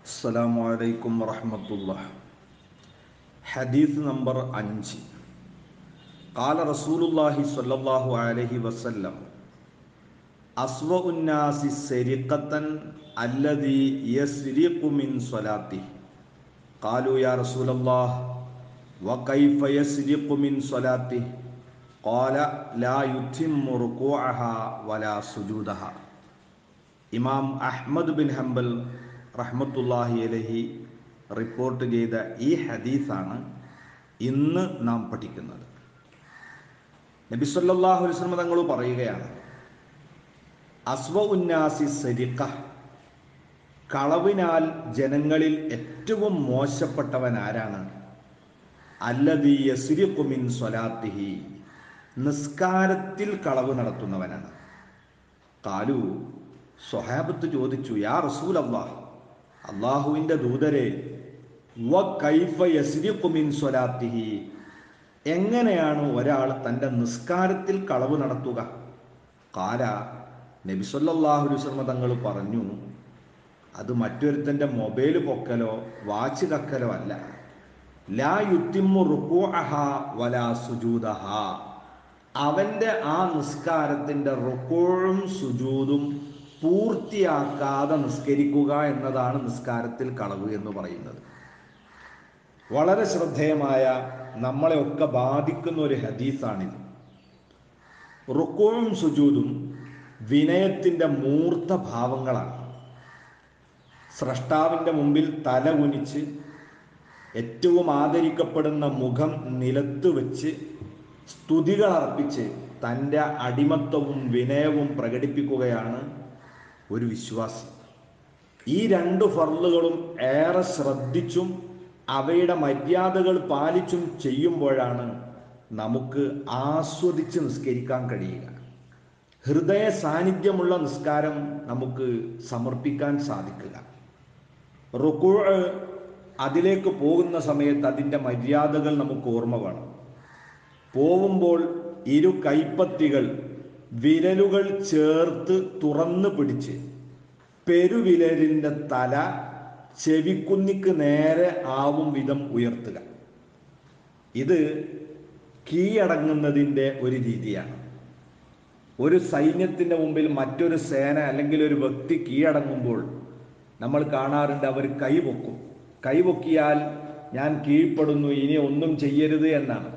അസ്സലാം വലൈക്കും വറഹമത്തുള്ള ഹദീസ് നമ്പർ അഞ്ച് കാല റസൂലുല്ലാഹി സ്വല്ലല്ലാഹു അലൈഹി വസല്ലം അസ്വ ഉന്നാസി സെരിഖത്തൻ അല്ലദി യസ്രിഖു മിൻ സ്വലാത്തി കാലു യാ റസൂലല്ലാഹ് വകൈഫ യസ്രിഖു മിൻ സ്വലാത്തി قال لا يتم ركوعها ولا സുജൂദഹ ഇമാം അഹ്മദ് ബിൻ ഹംബൽ റഹ്മത്തുല്ലാഹി അലഹി റിപ്പോർട്ട് ചെയ്ത ഈ ഹദീസാണ് ഇന്ന് നാം പഠിക്കുന്നത് നബി സല്ലല്ലാഹു അലൈഹി വസല്ലം തങ്ങൾ പറയുകയാണ് അസ്വ ഉന്നാസി സരിഖ കളവിനാൽ ജനങ്ങളിൽ ഏറ്റവും മോശപ്പെട്ടവൻ ആരാണ് അല്ലദീ യസ്രിഖു മിൻ സ്വലാത്തിഹി നിസ്കാരത്തിൽ കളവ് നടത്തുന്നവനാണ് കാലു സ്വഹാബത്ത് ചോദിച്ചു യാ റസൂൽ അള്ളാഹ് അള്ളാഹുവിൻ്റെ ദൂതരെ വ കൈഫ യസ്രിഖു മിൻ സ്വലാത്തിഹി എങ്ങനെയാണ് ഒരാൾ തൻ്റെ നിസ്കാരത്തിൽ കളവ് നടത്തുക കാല നബി സല്ലല്ലാഹു അലൈഹി വസല്ലം തങ്ങൾ പറഞ്ഞു അത് മറ്റൊരുത്തൻ്റെ മൊബൈൽ പൊക്കലോ വാച്ച് കക്കലോ അല്ല ലാ യുത്തിമു റുക്കൂഅഹ വലാ സുജൂദഹ അവൻ്റെ ആ നിസ്കാരത്തിൻ്റെ റുക്കോഴും സുജൂതും പൂർത്തിയാക്കാതെ നിസ്കരിക്കുക എന്നതാണ് നിസ്കാരത്തിൽ കളവ് എന്ന് പറയുന്നത് വളരെ ശ്രദ്ധേയമായ നമ്മളെയൊക്കെ ബാധിക്കുന്ന ഒരു ഹദീസാണിത് റുക്കോഴും സുജൂതും വിനയത്തിൻ്റെ മൂർത്ത ഭാവങ്ങളാണ് സ്രഷ്ടാവിൻ്റെ മുമ്പിൽ തല കുനിച്ച് ഏറ്റവും ആദരിക്കപ്പെടുന്ന മുഖം നിലത്ത് വെച്ച് സ്തുതികൾ അർപ്പിച്ച് തൻ്റെ അടിമത്വവും വിനയവും പ്രകടിപ്പിക്കുകയാണ് ഒരു വിശ്വാസി ഈ രണ്ട് ഫർളുകളും ഏറെ ശ്രദ്ധിച്ചും അവയുടെ മര്യാദകൾ പാലിച്ചും ചെയ്യുമ്പോഴാണ് നമുക്ക് ആസ്വദിച്ച് നിസ്കരിക്കാൻ കഴിയുക ഹൃദയ സാന്നിധ്യമുള്ള നിസ്കാരം നമുക്ക് സമർപ്പിക്കാൻ സാധിക്കുക റുക്കൂ അതിലേക്ക് പോകുന്ന സമയത്ത് അതിൻ്റെ മര്യാദകൾ നമുക്ക് ഓർമ്മ വേണം പോവുമ്പോൾ ഇരു കൈപ്പത്തികൾ വിരലുകൾ ചേർത്ത് തുറന്നു പിടിച്ച് പെരുവിരലിൻ്റെ തല ചെവിക്കുന്നിക്ക് നേരെ ആവും വിധം ഉയർത്തുക ഇത് കീഴടങ്ങുന്നതിൻ്റെ ഒരു രീതിയാണ് ഒരു സൈന്യത്തിൻ്റെ മുമ്പിൽ മറ്റൊരു സേന അല്ലെങ്കിൽ ഒരു വ്യക്തി കീഴടങ്ങുമ്പോൾ നമ്മൾ കാണാറുണ്ട് അവർ കൈപൊക്കും കൈപൊക്കിയാൽ ഞാൻ കീഴ്പ്പെടുന്നു ഇനി ഒന്നും ചെയ്യരുത് എന്നാണ്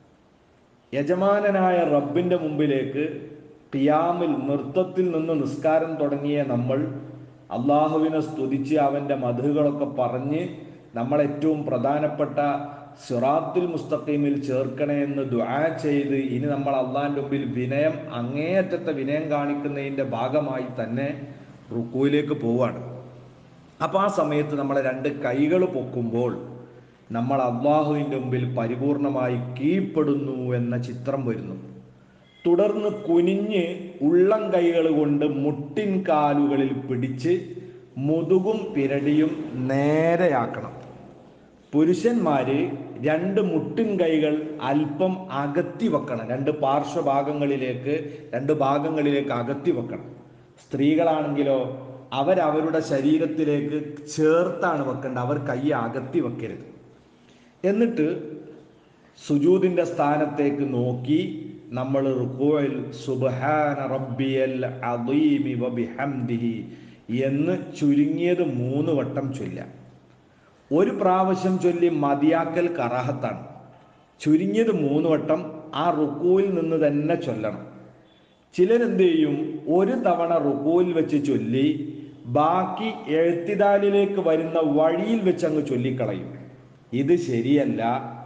യജമാനനായ റബ്ബിന്റെ മുമ്പിലേക്ക് ഖിയാമിൽ നൃത്തത്തിൽ നിന്ന് നിസ്കാരം തുടങ്ങിയ നമ്മൾ അള്ളാഹുവിനെ സ്തുതിച്ച് അവൻ്റെ മധുകളൊക്കെ പറഞ്ഞ് നമ്മൾ ഏറ്റവും പ്രധാനപ്പെട്ട സിറാത്തുൽ മുസ്തഖീമിൽ ചേർക്കണേ എന്ന് ദുആ ചെയ്ത് ഇനി നമ്മൾ അള്ളാഹിൻ്റെ മുമ്പിൽ വിനയം അങ്ങേയറ്റത്തെ വിനയം കാണിക്കുന്നതിൻ്റെ ഭാഗമായി തന്നെ റുക്കുവിലേക്ക് പോവാണ് അപ്പോൾ ആ സമയത്ത് നമ്മളെ രണ്ട് കൈകൾ പൊക്കുമ്പോൾ നമ്മൾ അള്ളാഹുവിൻ്റെ മുമ്പിൽ പരിപൂർണമായി കീഴ്പ്പെടുന്നു എന്ന ചിത്രം വരുന്നു തുടർന്ന് കുനിഞ്ഞ് ഉള്ളം കൈകൾ കൊണ്ട് മുട്ടിൻ കാലുകളിൽ പിടിച്ച് മുതുകും പിരടിയും നേരെയാക്കണം പുരുഷന്മാര് രണ്ട് മുട്ടിൻ കൈകൾ അല്പം അകത്തി വെക്കണം രണ്ട് പാർശ്വഭാഗങ്ങളിലേക്ക് രണ്ട് ഭാഗങ്ങളിലേക്ക് അകത്തി വെക്കണം സ്ത്രീകളാണെങ്കിലോ അവരവരുടെ ശരീരത്തിലേക്ക് ചേർത്താണ് വെക്കേണ്ടത് അവർ കൈ അകത്തി വെക്കരുത് എന്നിട്ട് സുജൂദിന്റെ സ്ഥാനത്തേക്ക് നോക്കി നമ്മൾ റുക്കോയിൽ സുബ്ഹാന റബ്ബിയൽ അദീമി വബിഹംദിഹി എന്ന് ചുരുങ്ങിയത് മൂന്ന് വട്ടം ചൊല്ലാം ഒരു പ്രാവശ്യം ചൊല്ലി മതിയാക്കൽ കറാഹത്താണ് ചുരുങ്ങിയത് മൂന്ന് വട്ടം ആ റുക്കുവിൽ നിന്ന് തന്നെ ചൊല്ലണം ചിലരെന്ത് ചെയ്യും ഒരു തവണ റുക്കുവിൽ വെച്ച് ചൊല്ലി ബാക്കി എഴുത്തിദാലിലേക്ക് വരുന്ന വഴിയിൽ വെച്ച് അങ്ങ് ചൊല്ലിക്കളയും ഇത് ശരിയല്ല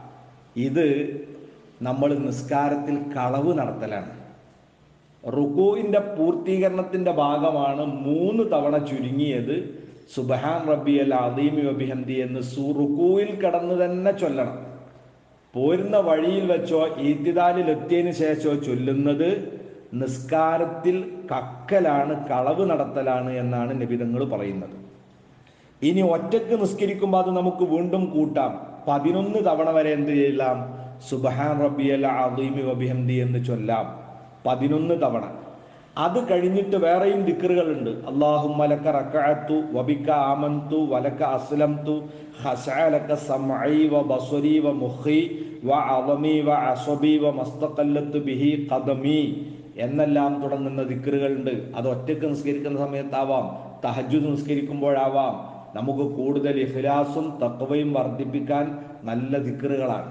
ഇത് നമ്മൾ നിസ്കാരത്തിൽ കളവ് നടത്തലാണ് റുക്കുവിൻ്റെ പൂർത്തീകരണത്തിൻ്റെ ഭാഗമാണ് മൂന്ന് തവണ ചുരുങ്ങിയത് സുബഹാൻ റബ്ബി അൽ അദീമി വബിഹന്തി എന്ന് സു റുക്കുവിൽ കടന്ന് തന്നെ ചൊല്ലണം പോരുന്ന വഴിയിൽ വെച്ചോ ഈത്തിദാലിൽ എത്തിയതിനു ശേഷമോ ചൊല്ലുന്നത് നിസ്കാരത്തിൽ കക്കലാണ് കളവ് നടത്തലാണ് എന്നാണ് നിബിതങ്ങൾ പറയുന്നത് ഇനി ഒറ്റക്ക് നിസ്കരിക്കുമ്പോൾ അത് നമുക്ക് വീണ്ടും കൂട്ടാം പതിനൊന്ന് തവണ വരെ എന്ത് ചെയ്യലാം സുബഹാൻ റബ്ബിയൽ അദീമി വബിഹംദി എന്ന് ചൊല്ലാം പതിനൊന്ന് തവണ അത് കഴിഞ്ഞിട്ട് വേറെയും ദിക്കറുകളുണ്ട് അള്ളാഹുമ്മ ലക റകഅത്തു വബിക ആമന്തു വലക അസ്ലംതു ഹസഅലക സമഈ വ ബസ്വരി വ മുഖി വ അളമി വ അസബി വ മസ്തഖല്ലത്തു ബിഹി ഖദമി എന്നെല്ലാം തുടങ്ങുന്ന ദിക്കറുകളുണ്ട് അത് ഒറ്റയ്ക്ക് നിസ്കരിക്കുന്ന സമയത്താവാം തഹജ്ജുദ് നിസ്കരിക്കുമ്പോഴാവാം നമുക്ക് കൂടുതൽ ഇഖ്ലാസും തക്വയും വർദ്ധിപ്പിക്കാൻ നല്ല ദിക്കറുകളാണ്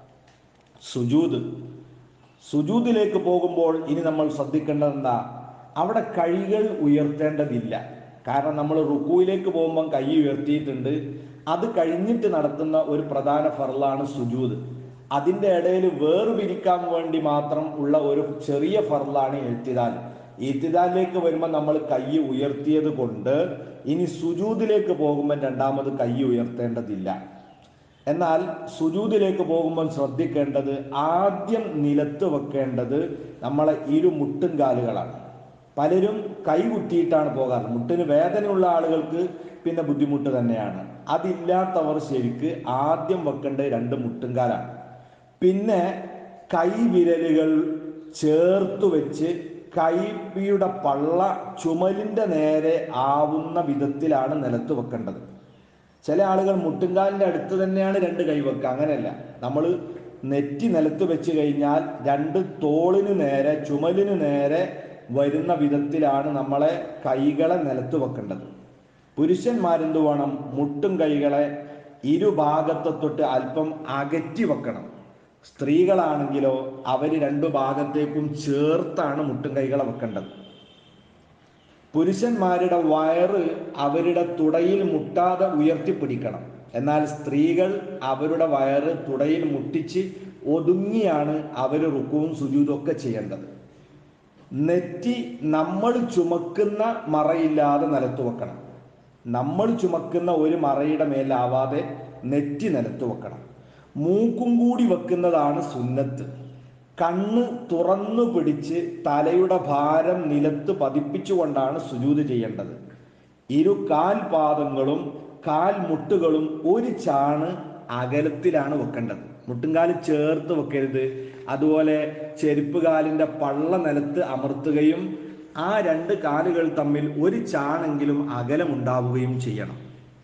സുജൂദ് സുജൂദിലേക്ക് പോകുമ്പോൾ ഇനി നമ്മൾ ശ്രദ്ധിക്കേണ്ടത് എന്താ അവിടെ കൈകൾ ഉയർത്തേണ്ടതില്ല കാരണം നമ്മൾ റുക്കുവിലേക്ക് പോകുമ്പോൾ കൈ ഉയർത്തിയിട്ടുണ്ട് അത് കഴിഞ്ഞിട്ട് നടത്തുന്ന ഒരു പ്രധാന ഫറലാണ് സുജൂദ് അതിൻ്റെ ഇടയിൽ വേർപിരിക്കാൻ വേണ്ടി മാത്രം ഉള്ള ഒരു ചെറിയ ഫറലാണ് എഴുത്തിദാൽ ഈത്തിദാലിലേക്ക് വരുമ്പോൾ നമ്മൾ കൈ ഉയർത്തിയത് കൊണ്ട് ഇനി സുജൂദിലേക്ക് പോകുമ്പോൾ രണ്ടാമത് കൈ ഉയർത്തേണ്ടതില്ല എന്നാൽ സുജൂദിലേക്ക് പോകുമ്പോൾ ശ്രദ്ധിക്കേണ്ടത് ആദ്യം നിലത്ത് വെക്കേണ്ടത് നമ്മളെ ഇരു മുട്ടും കാലുകളാണ് പലരും കൈ കുത്തിയിട്ടാണ് പോകാറ് മുട്ടിന് വേദനയുള്ള ആളുകൾക്ക് പിന്നെ ബുദ്ധിമുട്ട് തന്നെയാണ് അതില്ലാത്തവർ ശരിക്ക് ആദ്യം വെക്കേണ്ടത് രണ്ട് മുട്ടുംകാലാണ് പിന്നെ കൈവിരലുകൾ ചേർത്ത് വെച്ച് കൈയുടെ പള്ള ചുമലിന്റെ നേരെ ആവുന്ന വിധത്തിലാണ് നിലത്ത് വെക്കേണ്ടത് ചില ആളുകൾ മുട്ടുംകാലിന്റെ അടുത്ത് തന്നെയാണ് രണ്ട് കൈ വെക്കുക അങ്ങനെയല്ല നമ്മൾ നെറ്റി നിലത്ത് വെച്ച് കഴിഞ്ഞാൽ രണ്ട് തോളിന് നേരെ ചുമലിന് നേരെ വരുന്ന വിധത്തിലാണ് നമ്മളെ കൈകളെ നിലത്ത് വെക്കേണ്ടത് പുരുഷന്മാരെന്ത് വേണം മുട്ടും കൈകളെ ഇരുഭാഗത്തെ തൊട്ട് അല്പം അകറ്റി വെക്കണം സ്ത്രീകളാണെങ്കിലോ അവർ രണ്ടു ഭാഗത്തേക്കും ചേർത്താണ് മുട്ടും കൈകളെ വെക്കേണ്ടത് പുരുഷന്മാരുടെ വയറ് അവരുടെ തുടയിൽ മുട്ടാതെ ഉയർത്തിപ്പിടിക്കണം എന്നാൽ സ്ത്രീകൾ അവരുടെ വയറ് തുടയിൽ മുട്ടിച്ച് ഒതുങ്ങിയാണ് അവർ റുക്കുവും സുജൂതും ഒക്കെ ചെയ്യേണ്ടത് നെറ്റി നമ്മൾ ചുമക്കുന്ന മറയില്ലാതെ നിലത്ത് വെക്കണം നമ്മൾ ചുമക്കുന്ന ഒരു മറയുടെ മേലാവാതെ നെറ്റി നിലത്ത് വെക്കണം മൂക്കും കൂടി വെക്കുന്നതാണ് സുന്നത്ത് കണ്ണ് തുറന്നു പിടിച്ച് തലയുടെ ഭാരം നിലത്ത് പതിപ്പിച്ചുകൊണ്ടാണ് സുജൂത് ചെയ്യേണ്ടത് ഇരു കാൽപാദങ്ങളും കാൽ മുട്ടുകളും ഒരു ചാണ് അകലത്തിലാണ് വെക്കേണ്ടത് മുട്ടുംകാല് ചേർത്ത് വെക്കരുത് അതുപോലെ ചെരുപ്പ് കാലിന്റെ പള്ള നിലത്ത് അമർത്തുകയും ആ രണ്ട് കാലുകൾ തമ്മിൽ ഒരു ചാണെങ്കിലും അകലമുണ്ടാവുകയും ചെയ്യണം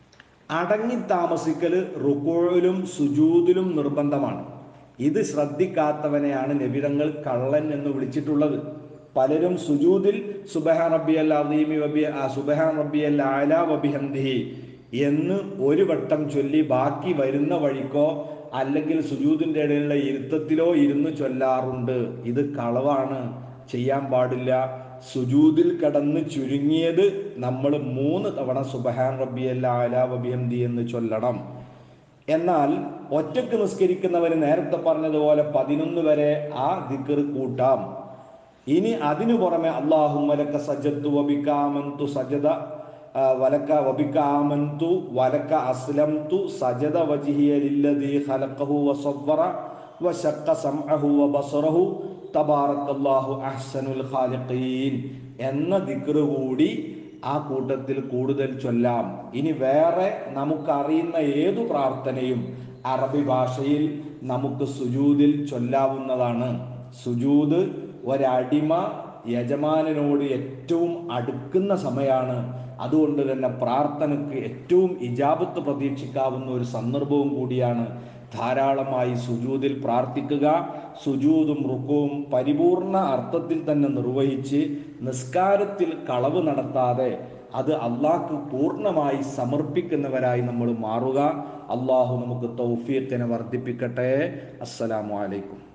അടങ്ങി താമസിക്കൽ റുക്കോയിലും സുജൂദിലും നിർബന്ധമാണ് ഇത് ശ്രദ്ധിക്കാത്തവനെയാണ് നബിതങ്ങൾ കള്ളൻ എന്ന് വിളിച്ചിട്ടുള്ളത് പലരും സുജൂദിൽ സുബഹാൻ റബ്ബി അൽ അദീമി വബി സുബഹാൻ റബ്ബി അൽ ആല വബിഹന്ദിഹി എന്ന് ഒരു വട്ടം ചൊല്ലി ബാക്കി വരുന്ന വഴിക്കോ അല്ലെങ്കിൽ സുജൂദിന്റെ ഇടയിലുള്ള ഇരുത്തത്തിലോ ഇരുന്ന് ചൊല്ലാറുണ്ട് ഇത് കളവാണ് ചെയ്യാൻ പാടില്ല സുജൂദിൽ കടന്ന് ചുരുങ്ങിയത് നമ്മൾ മൂന്ന് തവണ സുബഹാൻ റബ്ബി അൽ ആല വബിഹന്ദി എന്ന് ചൊല്ലണം എന്നാൽ ഒറ്റക്ക് നിസ്കരിക്കുന്നവന് നേരത്തെ പറഞ്ഞതുപോലെ പതിനൊന്ന് വരെ ആ ദിക്കർ കൂട്ടാം ഇനി അതിനു പുറമെ അള്ളാഹുമലക്ക സജത്തു വബിക്കാമന്തു സജദ ആ, വലക്ക വബിക്കാമന്തു വലക്ക അസ്ലംതു സജദ വജിഹിയ ലില്ലദീ ഖലഖഹു വസവ്വറ വശക്ക സംഅഹു വബസറഹു തബാറക്കല്ലാഹു അഹ്സനുൽ ഖാലിഖീൻ എന്ന ദിക്ർ കൂടി ആ കൂട്ടത്തിൽ കൂടുതൽ ചൊല്ലാം ഇനി വേറെ നമുക്കറിയുന്ന ഏതു പ്രാർത്ഥനയും അറബി ഭാഷയിൽ നമുക്ക് സുജൂദിൽ ചൊല്ലാവുന്നതാണ് സുജൂദ് ഒരടിമ യജമാനനോട് ഏറ്റവും അടുക്കുന്ന സമയമാണ് അതുകൊണ്ട് തന്നെ പ്രാർത്ഥനയ്ക്ക് ഏറ്റവും ഇജാബത്ത് പ്രതീക്ഷിക്കാവുന്ന ഒരു സന്ദർഭവും കൂടിയാണ് ധാരാളമായി സുജൂദിൽ പ്രാർത്ഥിക്കുക സുജൂദും റുക്കവും പരിപൂർണ അർത്ഥത്തിൽ തന്നെ നിർവഹിച്ച് നിസ്കാരത്തിൽ കളവ് നടത്താതെ അത് അള്ളാഹ്ക്ക് പൂർണ്ണമായി സമർപ്പിക്കുന്നവരായി നമ്മൾ മാറുക അള്ളാഹു നമുക്ക് തൗഫീഖിനെ വർദ്ധിപ്പിക്കട്ടെ അസ്സലാമു അലൈക്കും